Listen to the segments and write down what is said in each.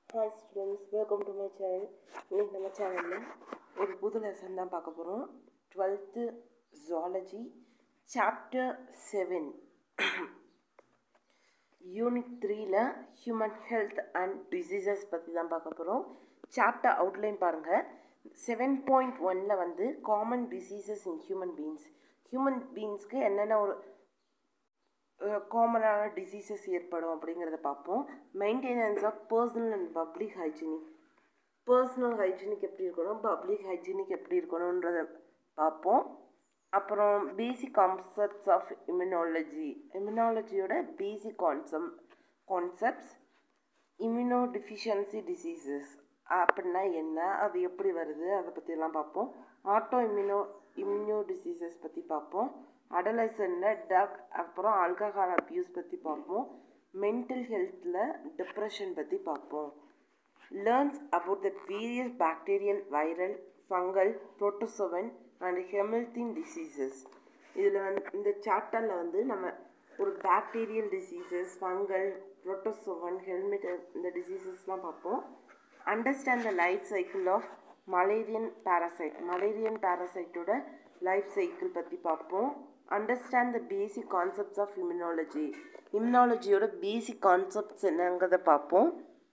hi students welcome to my channel இன்னைக்கு நம்ம சேனலில் ஒரு புது லெசன் தான் பார்க்க போகிறோம் twelfth zoology chapter seven unit த்ரீல ஹியூமன் ஹெல்த் அண்ட் டிசீசஸ் பற்றி தான் பார்க்க போகிறோம் சாப்டர் அவுட்லைன் பாருங்கள் செவன் பாயிண்ட் ஒனில் வந்து common diseases in human beings human பீயிங்ஸ்க்கு என்னென்ன ஒரு காமனான டிசீசஸ் ஏற்படும் அப்படிங்கிறத பார்ப்போம் maintenance of personal and public hygienic personal hygienic எப்படி இருக்கணும் பப்ளிக் ஹைஜீனிக் எப்படி இருக்கணுன்றத பார்ப்போம் அப்புறம் பேசிக் கான்செப்ட்ஸ் ஆஃப் இம்யூனாலஜி இம்யூனாலஜியோட basic concept concepts immunodeficiency diseases அப்படின்னா என்ன அது எப்படி வருது அதை பற்றிலாம் பார்ப்போம் ஆட்டோ இம்யூனோ இம்யூனோ டிசீசஸ் பற்றி பார்ப்போம் அடலசனில் ட்ரக் அப்புறம் ஆல்கஹால் அப்யூஸ் பற்றி பார்ப்போம் மென்டல் ஹெல்த்தில் டிப்ரெஷன் பற்றி பார்ப்போம் learns about the various bacterial viral fungal protozoan and ஹெமில்தின் டிசீசஸ் இதில் வந்து இந்த சாப்டரில் வந்து நம்ம ஒரு bacterial diseases fungal protozoan helminth இந்த டிசீசஸ்லாம் பார்ப்போம் understand the life cycle of malarian parasite malarian பேரசைட்டோட லைஃப் சைக்கிள் பற்றி பார்ப்போம் understand the basic concepts of immunology இம்யூனாலஜியோட பேசிக் கான்செப்ட்ஸ் என்னங்கிறத பார்ப்போம்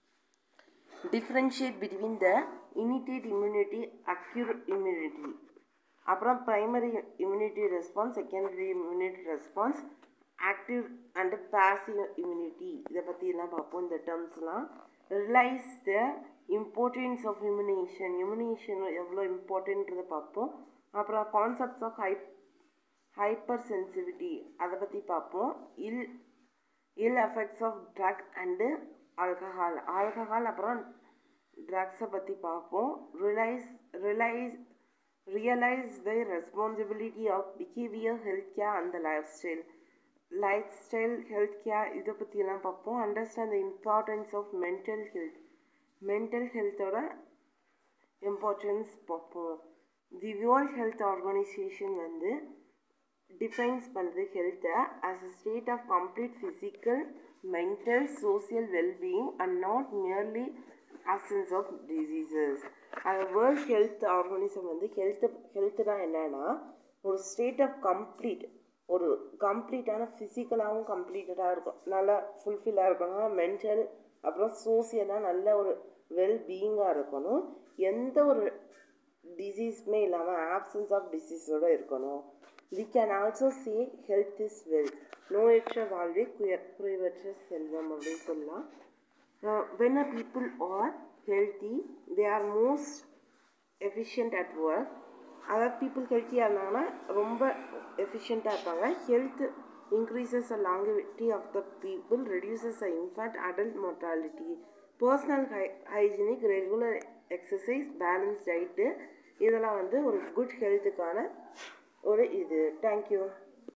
differentiate between the இனிட்டேட் immunity acquired immunity அப்புறம் primary immunity response secondary immunity response active and passive immunity இதை பற்றி எல்லாம் பார்ப்போம் இந்த டேர்ம்ஸ்லாம் realise the importance of immunisation immunisation எவ்வளோ இம்பார்ட்டன்றதை பார்ப்போம் அப்புறம் concepts of hyper hypersensitivity அதை பற்றி பார்ப்போம் ill ill effects of drug and alcohol alcohol அப்புறம் ட்ரக்ஸை பற்றி பார்ப்போம் realise realise realise the responsibility of behaviour health care அந்த lifestyle lifestyle health care இதை பற்றியெல்லாம் பார்ப்போம் understand the importance of mental health mental ஹெல்த்தோட இம்பார்ட்டன்ஸ் பார்ப்போம் தி வேர்ல்ட் ஹெல்த் ஆர்கனைசேஷன் வந்து டிஃபைன்ஸ் பண்ணுறது ஹெல்த்தை as a state of complete physical mental social wellbeing and not merely absence of diseases அந்த world health organism வந்து health health தான் என்னன்னா ஒரு ஸ்டேட் ஆஃப் கம்ப்ளீட் ஒரு கம்ப்ளீட்டான ஃபிசிக்கலாகவும் கம்ப்ளீட்டடாக இருக்கும் நல்லா ஃபுல்ஃபில்லாக இருக்கணும் மென்டல் அப்புறம் சோசியலாக நல்ல ஒரு வெல் பீயிங்காக இருக்கணும் எந்த ஒரு டிசீஸுமே இல்லாமல் ஆப்சன்ஸ் ஆஃப் டிசீஸோடு இருக்கணும் we can also say health is wealth நோயற்ற வாழ்வே குய குறைவற்ற செல்வம் அப்படின்னு சொல்லலாம் when a people are healthy they are most efficient at work அதாவது பீப்புள் ஹெல்த்தியாக இருந்தாங்கன்னா ரொம்ப எஃபிஷியண்ட்டாக இருப்பாங்க health increases a longevity of the people reduces a in fact adult mortality personal ஹை hygienic regular exercise balance diet இதெல்லாம் வந்து ஒரு குட் ஹெல்த்துக்கான ஒரு இது தேங்க்யூ